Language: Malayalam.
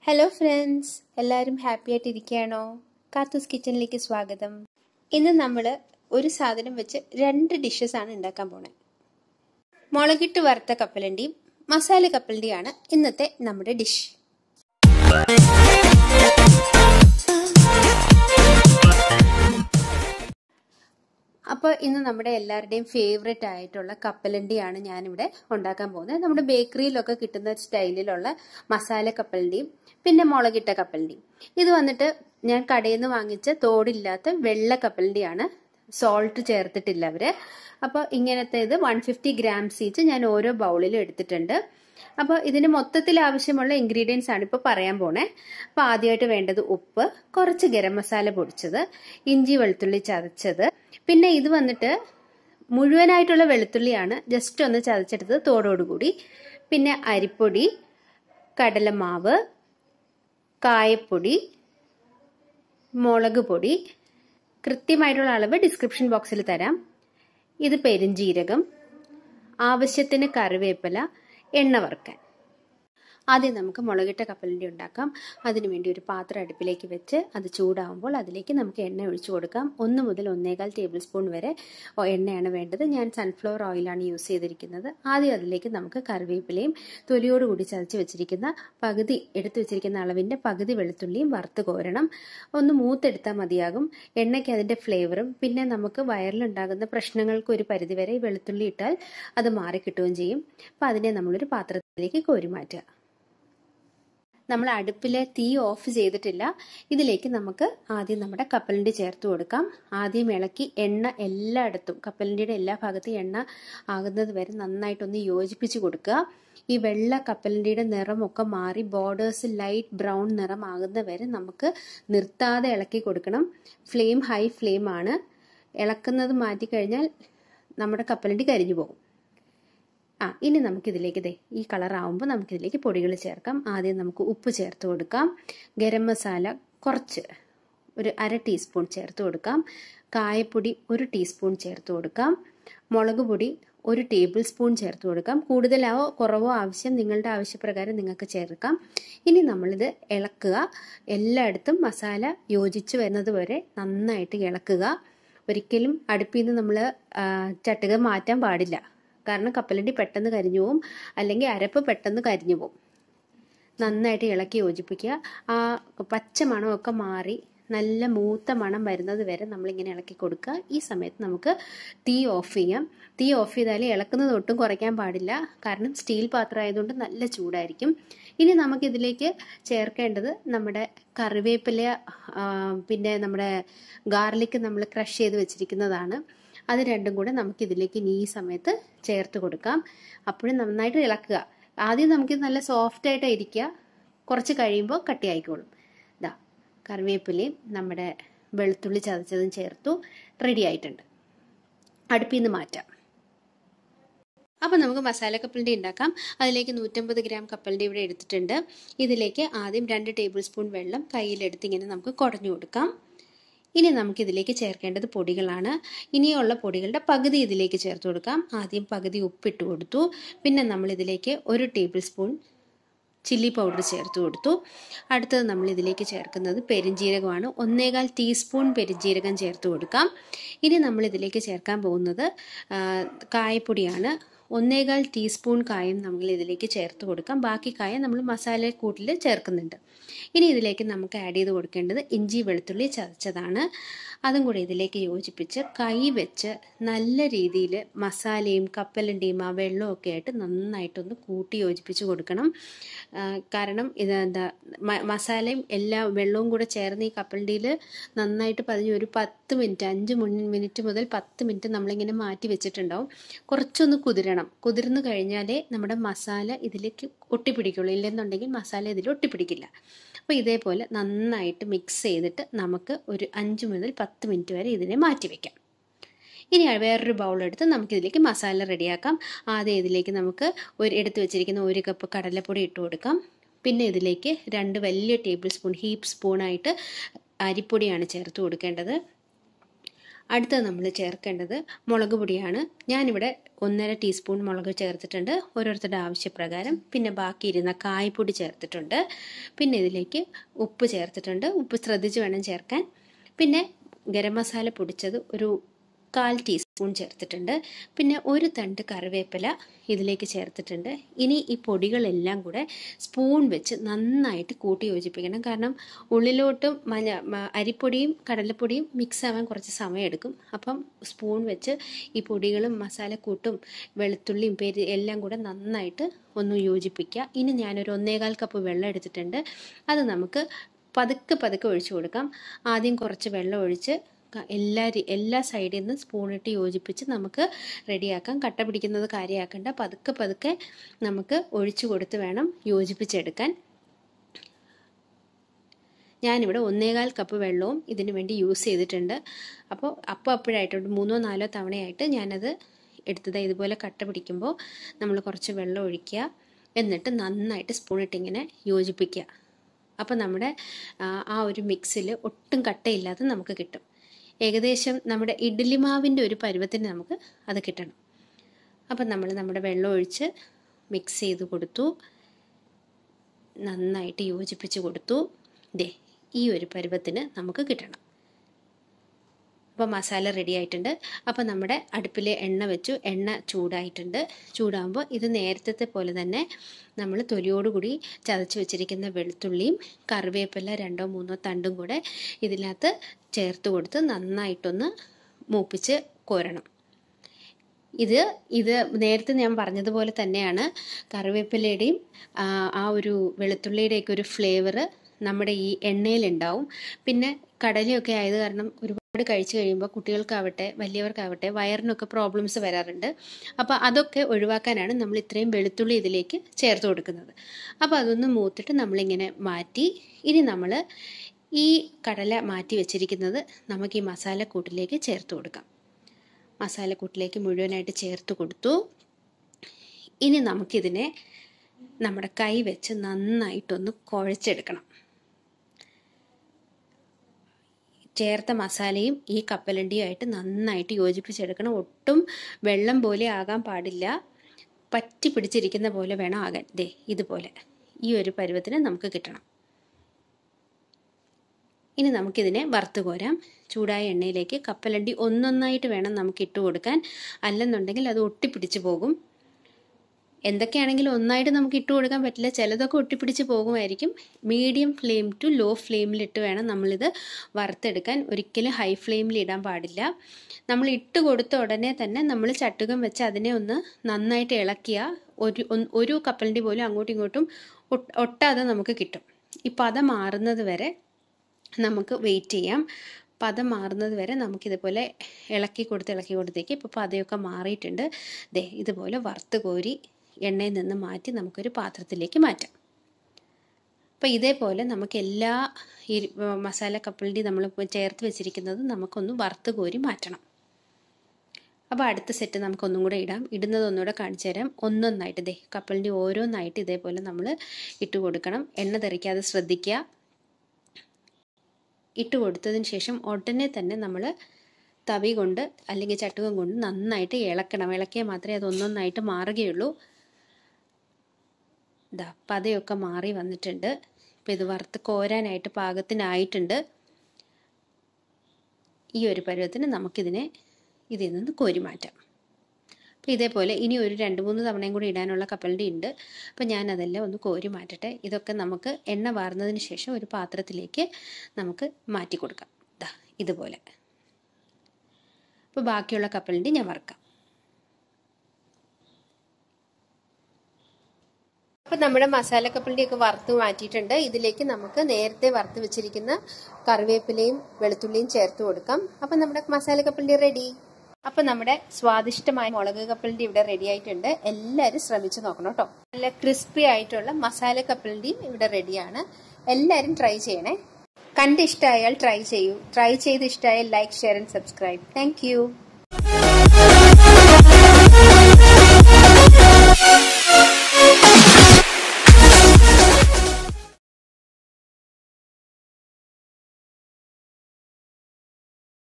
ഹലോ ഫ്രണ്ട്സ് എല്ലാവരും ഹാപ്പി ആയിട്ടിരിക്കുകയാണോ കാത്തൂസ് കിച്ചണിലേക്ക് സ്വാഗതം ഇന്ന് നമ്മൾ ഒരു സാധനം വെച്ച് രണ്ട് ഡിഷസ് ആണ് ഉണ്ടാക്കാൻ പോണത് മുളകിട്ട് വറുത്ത കപ്പലണ്ടിയും മസാല കപ്പലണ്ടിയാണ് ഇന്നത്തെ നമ്മുടെ ഡിഷ് അപ്പോൾ ഇന്ന് നമ്മുടെ എല്ലാവരുടെയും ഫേവറേറ്റ് ആയിട്ടുള്ള കപ്പലണ്ടിയാണ് ഞാനിവിടെ ഉണ്ടാക്കാൻ പോകുന്നത് നമ്മുടെ ബേക്കറിയിലൊക്കെ കിട്ടുന്ന സ്റ്റൈലിലുള്ള മസാല കപ്പലണ്ടിയും പിന്നെ മുളകിട്ട കപ്പലണ്ടിയും ഇത് വന്നിട്ട് ഞാൻ കടയിൽ നിന്ന് വാങ്ങിച്ച തോടില്ലാത്ത വെള്ള കപ്പലണ്ടിയാണ് സോൾട്ട് ചേർത്തിട്ടില്ല അവര് അപ്പോൾ ഇങ്ങനത്തെ ഇത് വൺ ഫിഫ്റ്റി ഗ്രാംസ് ഈച്ച് ഞാൻ ഓരോ ബൗളിലും എടുത്തിട്ടുണ്ട് അപ്പോൾ ഇതിന് മൊത്തത്തിൽ ആവശ്യമുള്ള ഇൻഗ്രീഡിയൻസ് ആണ് ഇപ്പോൾ പറയാൻ പോണേ അപ്പോൾ ആദ്യമായിട്ട് വേണ്ടത് ഉപ്പ് കുറച്ച് ഗരം മസാല പൊടിച്ചത് ഇഞ്ചി വെളുത്തുള്ളി ചതച്ചത് പിന്നെ ഇത് വന്നിട്ട് മുഴുവനായിട്ടുള്ള വെളുത്തുള്ളിയാണ് ജസ്റ്റ് ഒന്ന് ചതച്ചെടുത്തത് തോടോടുകൂടി പിന്നെ അരിപ്പൊടി കടലമാവ് കായപ്പൊടി മുളക് പൊടി കൃത്യമായിട്ടുള്ള അളവ് ഡിസ്ക്രിപ്ഷൻ ബോക്സിൽ തരാം ഇത് പെരിഞ്ജീരകം ആവശ്യത്തിന് കറിവേപ്പില എണ്ണ വറുക്കാൻ ആദ്യം നമുക്ക് മുളകിട്ട കപ്പലിൻ്റെ ഉണ്ടാക്കാം അതിനുവേണ്ടി ഒരു പാത്രം അടുപ്പിലേക്ക് വെച്ച് അത് ചൂടാവുമ്പോൾ അതിലേക്ക് നമുക്ക് എണ്ണ ഒഴിച്ചു കൊടുക്കാം ഒന്ന് മുതൽ ഒന്നേകാൽ ടേബിൾ സ്പൂൺ വരെ എണ്ണയാണ് വേണ്ടത് ഞാൻ സൺഫ്ലവർ ഓയിലാണ് യൂസ് ചെയ്തിരിക്കുന്നത് ആദ്യം അതിലേക്ക് നമുക്ക് കറിവേപ്പിലയും തൊലിയോട് കൂടി ചതച്ച് വെച്ചിരിക്കുന്ന പകുതി എടുത്തു വെച്ചിരിക്കുന്ന അളവിൻ്റെ പകുതി വെളുത്തുള്ളിയും വറുത്ത് കോരണം ഒന്ന് മൂത്തെടുത്താൽ മതിയാകും എണ്ണയ്ക്ക് അതിൻ്റെ ഫ്ലേവറും പിന്നെ നമുക്ക് വയറിലുണ്ടാകുന്ന പ്രശ്നങ്ങൾക്ക് ഒരു പരിധിവരെ വെളുത്തുള്ളി ഇട്ടാൽ അത് മാറിക്കിട്ടുകയും ചെയ്യും അപ്പോൾ അതിനെ നമ്മളൊരു പാത്രത്തിലേക്ക് കോരി മാറ്റുക നമ്മൾ അടുപ്പിലെ തീ ഓഫ് ചെയ്തിട്ടില്ല ഇതിലേക്ക് നമുക്ക് ആദ്യം നമ്മുടെ കപ്പലണ്ടി ചേർത്ത് കൊടുക്കാം ആദ്യം ഇളക്കി എണ്ണ എല്ലായിടത്തും കപ്പലണ്ടിയുടെ എല്ലാ ഭാഗത്തും എണ്ണ ആകുന്നത് വരെ നന്നായിട്ടൊന്ന് യോജിപ്പിച്ച് കൊടുക്കുക ഈ വെള്ള കപ്പലണ്ടിയുടെ നിറമൊക്കെ മാറി ബോർഡേഴ്സ് ലൈറ്റ് ബ്രൗൺ നിറമാകുന്ന വരെ നമുക്ക് നിർത്താതെ ഇളക്കി കൊടുക്കണം ഫ്ലെയിം ഹൈ ഫ്ലെയിം ആണ് ഇളക്കുന്നത് മാറ്റിക്കഴിഞ്ഞാൽ നമ്മുടെ കപ്പലണ്ടി കരിഞ്ഞു പോകും ആ ഇനി നമുക്കിതിലേക്ക് ദേ ഈ കളർ ആവുമ്പോൾ നമുക്കിതിലേക്ക് പൊടികൾ ചേർക്കാം ആദ്യം നമുക്ക് ഉപ്പ് ചേർത്ത് കൊടുക്കാം ഗരം മസാല കുറച്ച് ഒരു അര ടീസ്പൂൺ ചേർത്ത് കൊടുക്കാം കായപ്പൊടി ഒരു ടീസ്പൂൺ ചേർത്ത് കൊടുക്കാം മുളക് പൊടി ഒരു ടേബിൾ സ്പൂൺ ചേർത്ത് കൊടുക്കാം കൂടുതലാവോ കുറവോ ആവശ്യം നിങ്ങളുടെ ആവശ്യപ്രകാരം നിങ്ങൾക്ക് ചേർക്കാം ഇനി നമ്മളിത് ഇളക്കുക എല്ലായിടത്തും മസാല യോജിച്ച് വരുന്നത് വരെ നന്നായിട്ട് ഇളക്കുക ഒരിക്കലും അടുപ്പിൽ നിന്ന് നമ്മൾ ചട്ടുക മാറ്റാൻ പാടില്ല കാരണം കപ്പലണ്ടി പെട്ടെന്ന് കരിഞ്ഞു പോവും അല്ലെങ്കിൽ അരപ്പ് പെട്ടെന്ന് കരിഞ്ഞു പോവും നന്നായിട്ട് ഇളക്കി യോജിപ്പിക്കുക ആ പച്ച മണമൊക്കെ മാറി നല്ല മൂത്ത മണം വരുന്നത് വരെ നമ്മളിങ്ങനെ ഇളക്കി കൊടുക്കുക ഈ സമയത്ത് നമുക്ക് തീ ഓഫ് ചെയ്യാം തീ ഓഫ് ചെയ്താൽ ഇളക്കുന്നത് ഒട്ടും കുറയ്ക്കാൻ പാടില്ല കാരണം സ്റ്റീൽ പാത്രം ആയതുകൊണ്ട് നല്ല ചൂടായിരിക്കും ഇനി നമുക്കിതിലേക്ക് ചേർക്കേണ്ടത് നമ്മുടെ കറിവേപ്പില പിന്നെ നമ്മുടെ ഗാർലിക്ക് നമ്മൾ ക്രഷ് ചെയ്ത് വെച്ചിരിക്കുന്നതാണ് അത് രണ്ടും കൂടെ നമുക്ക് ഇതിലേക്ക് ഇനി ഈ സമയത്ത് ചേർത്ത് കൊടുക്കാം അപ്പോഴും നന്നായിട്ട് ഇളക്കുക ആദ്യം നമുക്ക് നല്ല സോഫ്റ്റ് ആയിട്ട് ഇരിക്കുക കുറച്ച് കഴിയുമ്പോൾ കട്ടിയായിക്കോളും ഇതാ കറിവേപ്പിലയും നമ്മുടെ വെളുത്തുള്ളി ചതച്ചതും ചേർത്തു റെഡി ആയിട്ടുണ്ട് അടുപ്പിൽ നിന്ന് മാറ്റാം അപ്പോൾ നമുക്ക് മസാല കപ്പലിൻ്റെ ഉണ്ടാക്കാം അതിലേക്ക് നൂറ്റമ്പത് ഗ്രാം കപ്പലിൻ്റെ ഇവിടെ എടുത്തിട്ടുണ്ട് ഇതിലേക്ക് ആദ്യം രണ്ട് ടേബിൾ സ്പൂൺ വെള്ളം കയ്യിലെടുത്ത് ഇങ്ങനെ നമുക്ക് കുടഞ്ഞു കൊടുക്കാം ഇനി നമുക്കിതിലേക്ക് ചേർക്കേണ്ടത് പൊടികളാണ് ഇനിയുള്ള പൊടികളുടെ പകുതി ഇതിലേക്ക് ചേർത്ത് കൊടുക്കാം ആദ്യം പകുതി ഉപ്പിട്ട് കൊടുത്തു പിന്നെ നമ്മൾ ഇതിലേക്ക് ഒരു ടേബിൾ സ്പൂൺ ചില്ലി പൗഡർ ചേർത്ത് കൊടുത്തു അടുത്തത് നമ്മൾ ഇതിലേക്ക് ചേർക്കുന്നത് പെരിഞ്ജീരകമാണ് ഒന്നേകാൽ ടീസ്പൂൺ പെരിഞ്ജീരകം ചേർത്ത് കൊടുക്കാം ഇനി നമ്മൾ ഇതിലേക്ക് ചേർക്കാൻ പോകുന്നത് കായപ്പൊടിയാണ് ഒന്നേകാൽ ടീസ്പൂൺ കായം നമ്മൾ ഇതിലേക്ക് ചേർത്ത് കൊടുക്കാം ബാക്കി കായം നമ്മൾ മസാല കൂട്ടിൽ ചേർക്കുന്നുണ്ട് ഇനി ഇതിലേക്ക് നമുക്ക് ആഡ് ചെയ്ത് കൊടുക്കേണ്ടത് ഇഞ്ചി വെളുത്തുള്ളി ചതച്ചതാണ് അതും കൂടി ഇതിലേക്ക് യോജിപ്പിച്ച് കൈ വെച്ച് നല്ല രീതിയിൽ മസാലയും കപ്പലണ്ടിയും ആ വെള്ളമൊക്കെ ആയിട്ട് നന്നായിട്ടൊന്ന് കൂട്ടി യോജിപ്പിച്ച് കൊടുക്കണം കാരണം ഇത് എന്താ മസാലയും എല്ലാ വെള്ളവും കൂടെ ചേർന്ന് ഈ കപ്പലണ്ടിയിൽ നന്നായിട്ട് പതിഞ്ഞ് ഒരു പത്ത് മിനിറ്റ് അഞ്ച് മിനിറ്റ് മുതൽ പത്ത് മിനിറ്റ് നമ്മളിങ്ങനെ മാറ്റി വെച്ചിട്ടുണ്ടാവും കുറച്ചൊന്ന് കുതിരണം കുതിർന്നു കഴിഞ്ഞാലേ നമ്മുടെ മസാല ഇതിലേക്ക് ഒട്ടിപ്പിടിക്കുള്ളൂ ഇല്ലെന്നുണ്ടെങ്കിൽ മസാല ഇതിൽ ഒട്ടിപ്പിടിക്കില്ല അപ്പോൾ ഇതേപോലെ നന്നായിട്ട് മിക്സ് ചെയ്തിട്ട് നമുക്ക് ഒരു അഞ്ച് മുതൽ പത്ത് മിനിറ്റ് വരെ ഇതിനെ മാറ്റി വയ്ക്കാം ഇനി വേറൊരു ബൗൾ എടുത്ത് നമുക്കിതിലേക്ക് മസാല റെഡിയാക്കാം ആദ്യം ഇതിലേക്ക് നമുക്ക് ഒരു എടുത്തു വെച്ചിരിക്കുന്ന ഒരു കപ്പ് കടലപ്പൊടി ഇട്ട് കൊടുക്കാം പിന്നെ ഇതിലേക്ക് രണ്ട് വലിയ ടേബിൾ സ്പൂൺ ഹീപ്പ് സ്പൂണായിട്ട് അരിപ്പൊടിയാണ് ചേർത്ത് കൊടുക്കേണ്ടത് അടുത്തത് നമ്മൾ ചേർക്കേണ്ടത് മുളക് പൊടിയാണ് ഞാനിവിടെ ഒന്നര ടീസ്പൂൺ മുളക് ചേർത്തിട്ടുണ്ട് ഓരോരുത്തരുടെ ആവശ്യപ്രകാരം പിന്നെ ബാക്കി ഇരുന്ന കായ്പൊടി ചേർത്തിട്ടുണ്ട് പിന്നെ ഇതിലേക്ക് ഉപ്പ് ചേർത്തിട്ടുണ്ട് ഉപ്പ് ശ്രദ്ധിച്ച് വേണം ചേർക്കാൻ പിന്നെ ഗരം മസാല പൊടിച്ചത് ഒരു കാൽ ടീസ്പൂൺ ചേർത്തിട്ടുണ്ട് പിന്നെ ഒരു തണ്ട് കറിവേപ്പില ഇതിലേക്ക് ചേർത്തിട്ടുണ്ട് ഇനി ഈ പൊടികളെല്ലാം കൂടെ സ്പൂൺ വെച്ച് നന്നായിട്ട് കൂട്ടി യോജിപ്പിക്കണം കാരണം ഉള്ളിലോട്ടും മഞ്ഞ അരിപ്പൊടിയും കടലപ്പൊടിയും മിക്സ് ആവാൻ കുറച്ച് സമയമെടുക്കും അപ്പം സ്പൂൺ വെച്ച് ഈ പൊടികളും മസാലക്കൂട്ടും വെളുത്തുള്ളിയും പേര് എല്ലാം കൂടെ നന്നായിട്ട് ഒന്ന് യോജിപ്പിക്കുക ഇനി ഞാനൊരു ഒന്നേകാൽ കപ്പ് വെള്ളം എടുത്തിട്ടുണ്ട് അത് നമുക്ക് പതുക്കെ പതുക്കെ ഒഴിച്ചു കൊടുക്കാം ആദ്യം കുറച്ച് വെള്ളം ഒഴിച്ച് എല്ലാ എല്ലാ സൈഡിൽ നിന്ന് സ്പൂണിട്ട് യോജിപ്പിച്ച് നമുക്ക് റെഡിയാക്കാം കട്ട പിടിക്കുന്നത് കാര്യമാക്കണ്ട പതുക്കെ പതുക്കെ നമുക്ക് ഒഴിച്ചു കൊടുത്ത് വേണം യോജിപ്പിച്ചെടുക്കാൻ ഞാനിവിടെ ഒന്നേകാൽ കപ്പ് വെള്ളവും ഇതിനു വേണ്ടി യൂസ് ചെയ്തിട്ടുണ്ട് അപ്പോൾ അപ്പോൾ അപ്പോഴായിട്ട് ഒരു മൂന്നോ നാലോ തവണയായിട്ട് ഞാനത് എടുത്തത് ഇതുപോലെ കട്ട പിടിക്കുമ്പോൾ നമ്മൾ കുറച്ച് വെള്ളം ഒഴിക്കുക എന്നിട്ട് നന്നായിട്ട് സ്പൂണിട്ട് ഇങ്ങനെ യോജിപ്പിക്കുക അപ്പോൾ നമ്മുടെ ആ ഒരു മിക്സിൽ ഒട്ടും കട്ടയില്ലാതെ നമുക്ക് കിട്ടും ഏകദേശം നമ്മുടെ ഇഡ്ഡലി മാവിൻ്റെ ഒരു പരുവത്തിന് നമുക്ക് അത് കിട്ടണം അപ്പം നമ്മൾ നമ്മുടെ വെള്ളം ഒഴിച്ച് മിക്സ് ചെയ്ത് കൊടുത്തു നന്നായിട്ട് യോജിപ്പിച്ച് കൊടുത്തു ദേ ഈ ഒരു പരുവത്തിന് നമുക്ക് കിട്ടണം അപ്പോൾ മസാല റെഡി ആയിട്ടുണ്ട് അപ്പോൾ നമ്മുടെ അടുപ്പിൽ എണ്ണ വെച്ചു എണ്ണ ചൂടായിട്ടുണ്ട് ചൂടാകുമ്പോൾ ഇത് നേരത്തെ പോലെ തന്നെ നമ്മൾ തൊലിയോടുകൂടി ചതച്ച് വെച്ചിരിക്കുന്ന വെളുത്തുള്ളിയും കറിവേപ്പില രണ്ടോ മൂന്നോ തണ്ടും കൂടെ ഇതിനകത്ത് ചേർത്ത് കൊടുത്ത് നന്നായിട്ടൊന്ന് മൂപ്പിച്ച് കോരണം ഇത് ഇത് നേരത്തെ ഞാൻ പറഞ്ഞതുപോലെ തന്നെയാണ് കറിവേപ്പിലയുടെയും ആ ഒരു വെളുത്തുള്ളിയുടെയൊക്കെ ഒരു ഫ്ലേവർ നമ്മുടെ ഈ എണ്ണയിലുണ്ടാവും പിന്നെ കടലയൊക്കെ ആയത് കാരണം ഒരുപാട് കഴിച്ചു കഴിയുമ്പോൾ കുട്ടികൾക്കാവട്ടെ വലിയവർക്കാവട്ടെ വയറിനൊക്കെ പ്രോബ്ലംസ് വരാറുണ്ട് അപ്പോൾ അതൊക്കെ ഒഴിവാക്കാനാണ് നമ്മൾ ഇത്രയും വെളുത്തുള്ളി ഇതിലേക്ക് ചേർത്ത് കൊടുക്കുന്നത് അപ്പോൾ അതൊന്ന് മൂത്തിട്ട് നമ്മളിങ്ങനെ മാറ്റി ഇനി നമ്മൾ ഈ കടല മാറ്റി വെച്ചിരിക്കുന്നത് നമുക്ക് ഈ മസാലക്കൂട്ടിലേക്ക് ചേർത്ത് കൊടുക്കാം മസാലക്കൂട്ടിലേക്ക് മുഴുവനായിട്ട് ചേർത്ത് കൊടുത്തു ഇനി നമുക്കിതിനെ നമ്മുടെ കൈ വെച്ച് നന്നായിട്ടൊന്ന് കുഴച്ചെടുക്കണം ചേർത്ത മസാലയും ഈ കപ്പലണ്ടിയുമായിട്ട് നന്നായിട്ട് യോജിപ്പിച്ചെടുക്കണം ഒട്ടും വെള്ളം പോലെ ആകാൻ പാടില്ല പറ്റി പിടിച്ചിരിക്കുന്ന പോലെ വേണം ആകാൻ ദേ ഇതുപോലെ ഈ ഒരു പരുവത്തിന് നമുക്ക് കിട്ടണം ഇനി നമുക്കിതിനെ വറുത്ത് കോരാം ചൂടായ എണ്ണയിലേക്ക് കപ്പലണ്ടി ഒന്നൊന്നായിട്ട് വേണം നമുക്ക് ഇട്ട് കൊടുക്കാൻ അല്ലെന്നുണ്ടെങ്കിൽ അത് ഒട്ടിപ്പിടിച്ച് പോകും എന്തൊക്കെയാണെങ്കിലും ഒന്നായിട്ട് നമുക്ക് ഇട്ട് കൊടുക്കാൻ പറ്റില്ല ചിലതൊക്കെ ഒട്ടിപ്പിടിച്ച് പോകുമായിരിക്കും മീഡിയം ഫ്ലെയിം ടു ലോ ഫ്ലെയിമിലിട്ട് വേണം നമ്മളിത് വറുത്തെടുക്കാൻ ഒരിക്കലും ഹൈ ഫ്ലെയിമിൽ ഇടാൻ പാടില്ല നമ്മൾ ഇട്ട് കൊടുത്ത ഉടനെ തന്നെ നമ്മൾ ചട്ടുകം വെച്ച് അതിനെ ഒന്ന് നന്നായിട്ട് ഇളക്കിയ ഒരു ഒരു കപ്പലിൻ്റെ പോലും അങ്ങോട്ടും ഇങ്ങോട്ടും ഒട്ടാതെ നമുക്ക് കിട്ടും ഈ പദം മാറുന്നത് വരെ നമുക്ക് വെയിറ്റ് ചെയ്യാം പദം മാറുന്നത് വരെ നമുക്കിതുപോലെ ഇളക്കി കൊടുത്ത് ഇളക്കി കൊടുത്തേക്ക് ഇപ്പോൾ പതയൊക്കെ മാറിയിട്ടുണ്ട് ദേ ഇതുപോലെ വറുത്ത് കോരി എണ്ണയിൽ നിന്ന് മാറ്റി നമുക്കൊരു പാത്രത്തിലേക്ക് മാറ്റാം അപ്പോൾ ഇതേപോലെ നമുക്ക് എല്ലാ ഈ മസാല കപ്പലിൻ്റെ നമ്മൾ ചേർത്ത് വെച്ചിരിക്കുന്നത് നമുക്കൊന്ന് വറുത്ത് കോരി മാറ്റണം അപ്പോൾ അടുത്ത സെറ്റ് നമുക്കൊന്നും കൂടെ ഇടാം ഇടുന്നത് ഒന്നുകൂടെ കാണിച്ചു തരാം ഒന്നൊന്നായിട്ട് ഇതേ കപ്പലിൻ്റെ ഓരോന്നായിട്ട് ഇതേപോലെ നമ്മൾ ഇട്ട് കൊടുക്കണം എണ്ണ തെറിക്കാതെ ശ്രദ്ധിക്കുക ഇട്ട് കൊടുത്തതിന് ശേഷം ഉടനെ തന്നെ നമ്മൾ തവി കൊണ്ട് അല്ലെങ്കിൽ ചട്ടുകം കൊണ്ട് നന്നായിട്ട് ഇളക്കണം ഇളക്കിയാൽ മാത്രമേ അത് ഒന്നൊന്നായിട്ട് മാറുകയുള്ളൂ ഇതാ പതയൊക്കെ മാറി വന്നിട്ടുണ്ട് ഇപ്പം ഇത് വറുത്ത് കോരാനായിട്ട് പാകത്തിനായിട്ടുണ്ട് ഈ ഒരു പരുവത്തിന് നമുക്കിതിനെ ഇതിൽ നിന്ന് കോരി മാറ്റാം അപ്പോൾ ഇതേപോലെ ഇനി ഒരു രണ്ട് മൂന്ന് തവണയും കൂടി ഇടാനുള്ള കപ്പലിൻ്റെ ഉണ്ട് അപ്പോൾ ഞാനതെല്ലാം ഒന്ന് കോരി മാറ്റട്ടെ ഇതൊക്കെ നമുക്ക് എണ്ണ വാർന്നതിന് ശേഷം ഒരു പാത്രത്തിലേക്ക് നമുക്ക് മാറ്റി കൊടുക്കാം ഇതാ ഇതുപോലെ അപ്പോൾ ബാക്കിയുള്ള കപ്പലിൻ്റെ ഞാൻ വറുക്കാം അപ്പോൾ നമ്മുടെ മസാല കപ്പലിൻ്റെ ഒക്കെ വറുത്ത് മാറ്റിയിട്ടുണ്ട് ഇതിലേക്ക് നമുക്ക് നേരത്തെ വറുത്ത് വെച്ചിരിക്കുന്ന കറിവേപ്പിലയും വെളുത്തുള്ളിയും ചേർത്ത് കൊടുക്കാം അപ്പം നമ്മുടെ മസാല കപ്പലിൻ്റെ റെഡി അപ്പൊ നമ്മുടെ സ്വാദിഷ്ടമായ മുളക് കപ്പലിന്റെ ഇവിടെ റെഡി ആയിട്ടുണ്ട് എല്ലാവരും ശ്രമിച്ചു നോക്കണം കേട്ടോ നല്ല ക്രിസ്പി ആയിട്ടുള്ള മസാല കപ്പലിന്റെയും ഇവിടെ റെഡിയാണ് എല്ലാവരും ട്രൈ ചെയ്യണേ കണ്ട് ഇഷ്ടമായാൽ ട്രൈ ചെയ്യൂ ട്രൈ ചെയ്ത് ഇഷ്ടമായാൽ like share and subscribe thank